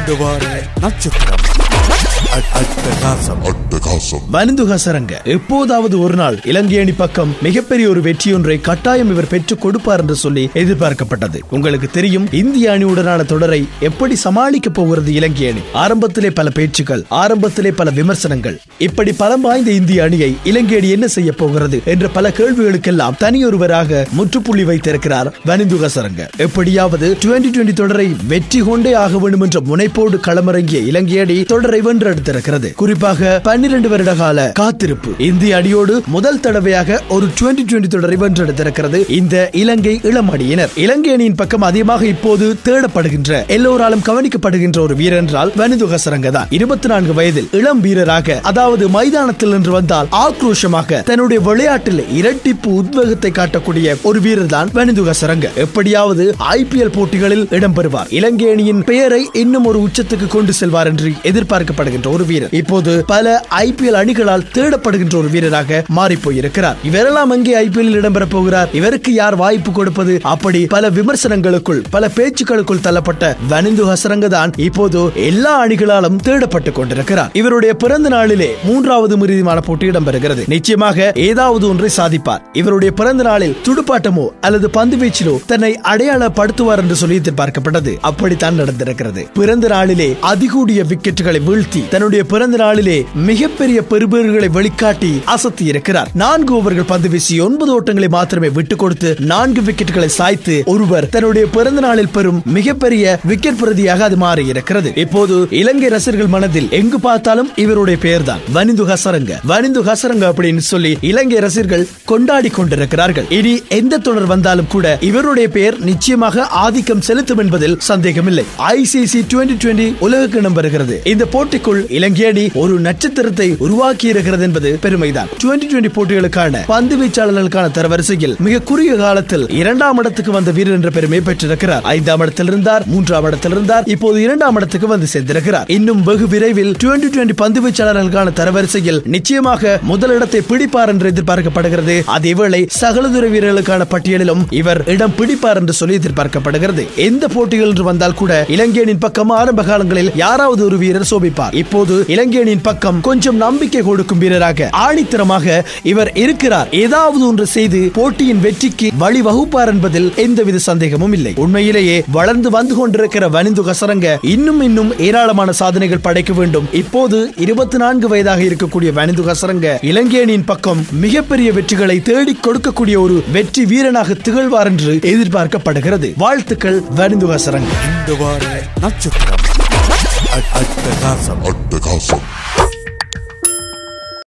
இந்த வார நட்சத்திரம் அட்- அட்டகாசம் அட்டகாசம் மனிந்து ஹசரங்க எப்போதாவது ஒரு நாள் இலங்கை அணி பக்கம் மிகப்பெரிய ஒரு வெற்றியொன்றை கட்டாயம் இவர் பெற்றுக் கொடுப்பார் என்று சொல்லி எதிர்பார்க்கப்பட்டது உங்களுக்கு தெரியும் இந்திய அணியுடனான தொடரை எப்படி சமாளிக்க போகிறது இலங்கை அணி ஆரம்பத்திலே பல பேச்சுக்கள் ஆரம்பத்திலே பல விமர்சனங்கள் இப்படி பலம் வாய்ந்த இந்திய அணியை இலங்கை அணி என்ன செய்ய போகிறது என்ற பல கேள்விகளுக்கெல்லாம் தனியொருவராக முற்றுப்புள்ளி வைத்திருக்கிறார் வனிந்து ஹசரங்க எப்படியாவது டுவெண்டி டுவெண்டி தொடரை வெற்றி கொண்டே ஆக வேண்டும் என்ற முனைப்போடு களமிறங்கிய இலங்கை அணி தொடரை வென்றெடுத்திருக்கிறது குறிப்பாக பன்னிரண்டு வருட கால காத்திருப்பு இந்திய அணியோடு முதல் தடவையாக ஒரு டுவெண்டி டுவெண்டி தொடரை வென்றெடுத்திருக்கிறது இந்த இலங்கை இளம் அணியினர் இலங்கை அணியின் பக்கம் அதிகமாக இப்போது தேடப்படுகின்ற எல்லோராலும் கவனிக்கப்படுகின்ற ஒரு வீரர் என்றால் வனிது ஹசரங்க தான் இருபத்தி நான்கு வயதில் இளம் வீரராக அதாவது மைதானத்தில் நின்று வந்தால் ஆக்ரோஷமாக தன்னுடைய விளையாட்டில் இரட்டிப்பு உத்வேகத்தை காட்டக்கூடிய ஒரு வீரர் தான் வனிது ஹசரங்க எப்படியாவது ஐபிஎல் போட்டிகளில் இடம்பெறுவார் இலங்கை அணியின் பெயரை இன்னும் ஒரு உச்சத்துக்கு கொண்டு செல்வார் என்று எதிர்பார்க்கப்படுகின்ற ஒரு வீரர் இப்போது பல ஐபிஎல் அணிகளால் தேடப்படுகின்ற ஒரு வீரராக மாறி போயிருக்கிறார் இவரெல்லாம் எங்கே ஐபிஎல் இடம்பெற போகிறார் இவருக்கு யார் வாய்ப்பு கொடுப்பது அப்படி பல விமர்சனங்களுக்குள் பல பேச்சுக்களுக்குள் தள்ளப்பட்ட வனிந்து ஹசரங்க தான் இப்போது எல்லா அணிகளாலும் தேடப்பட்டுக் கொண்டிருக்கிறார் இவருடைய பிறந்த நாளிலே மூன்றாவது மிருதிமான போட்டி இடம்பெறுகிறது நிச்சயமாக ஏதாவது ஒன்றை சாதிப்பார் இவருடைய பிறந்த நாளில் துடுப்பாட்டமோ அல்லது பந்து வீச்சிலோ தன்னை அடையாளப்படுத்துவார் என்று சொல்லி எதிர்பார்க்கப்பட்டது அப்படித்தான் நடந்திருக்கிறது பிறந்த நாளிலே அதிகூடிய விக்கெட்டுகளை வீழ்த்தி தன்னுடைய பிறந்த நாளிலே மிகப்பெரிய பெறுபேறுகளை வெளிக்காட்டி அசத்தி இருக்கிறார் நான்கு ஓவர்கள் பந்து வீசி ஒன்பது ஓட்டங்களை மாத்திரமே விட்டுக் கொடுத்து நான்கு விக்கெட்டுகளை சாய்த்து ஒருவர் தன்னுடைய பிறந்த நாளில் பெறும் மிகப்பெரிய விக்கெட் பிரதியாக அது மாறி இருக்கிறது இப்போது இலங்கை ரசிகர்கள் மனதில் எங்கு பார்த்தாலும் இவருடைய பெயர் தான் வனிந்து ஹசரங்க வனிந்து ஹசரங்க அப்படின்னு சொல்லி இலங்கை ரசிகர்கள் கொண்டாடி கொண்டிருக்கிறார்கள் இனி எந்த தொடர் வந்தாலும் கூட இவருடைய பெயர் நிச்சயமாக ஆதிக்கம் செலுத்தும் என்பதில் சந்தேகமில்லை ஐசிசி டுவெண்டி டுவெண்டி உலக கிணம் வருகிறது இந்த போட்டிக்குள் இலங்கை அணி ஒரு நட்சத்திரத்தை உருவாக்கி இருக்கிறது என்பது பெருமைதான் டுவெண்டி டுவெண்டி போட்டிகளுக்கான பந்து வீச்சாளர்களுக்கான தரவரிசையில் மிக குறுகிய காலத்தில் இரண்டாம் இடத்துக்கு வந்த வீரர் என்ற பெருமை பெற்றிருக்கிறார் ஐந்தாம் இடத்தில் இருந்தார் மூன்றாம் இடத்தில் இருந்தார் இப்போது இரண்டாம் இடத்துக்கு வந்து சேர்ந்திருக்கிறார் இன்னும் வெகு விரைவில் டுவெண்டி டுவெண்டி பந்து வீச்சாளர்களுக்கான தரவரிசையில் நிச்சயமாக முதலிடத்தை பிடிப்பார் என்று எதிர்பார்க்கப்படுகிறது அதேவேளை சகலதுறை வீரர்களுக்கான பட்டியலிலும் இவர் இடம் பிடிப்பார் என்று சொல்லி எதிர்பார்க்கப்படுகிறது எந்த போட்டிகள் என்று வந்தால் கூட இலங்கை அணியின் பக்கம் ஆரம்ப காலங்களில் யாராவது ஒரு வீரர் சோபிப்பார் இப்போது இலங்கை அணியின் பக்கம் கொஞ்சம் நம்பிக்கை கொடுக்கும் வீரராக ஆணித்தரமாக இவர் இருக்கிறார் ஏதாவது ஒன்று செய்து போட்டியின் வெற்றிக்கு வழி வகுப்பார் என்பதில் எந்தவித சந்தேகமும் இல்லை உண்மையிலேயே வளர்ந்து வந்து கொண்டிருக்கிற வனிந்து கசரங்க இன்னும் இன்னும் ஏராளமான சாதனைகள் படைக்க வேண்டும் இப்போது இருபத்தி நான்கு வயதாக இருக்கக்கூடிய வனிந்து கசரங்க இலங்கை அணியின் பக்கம் மிகப்பெரிய வெற்றிகளை தேடி கொடுக்கக்கூடிய ஒரு வெற்றி வீரனாக திகழ்வார் என்று எதிர்பார்க்கப்படுகிறது வாழ்த்துக்கள் வனிந்து கசரங்க இந்த வார நட்சத்திரம் அட்- அட்டகாசம் அட்டகாசம்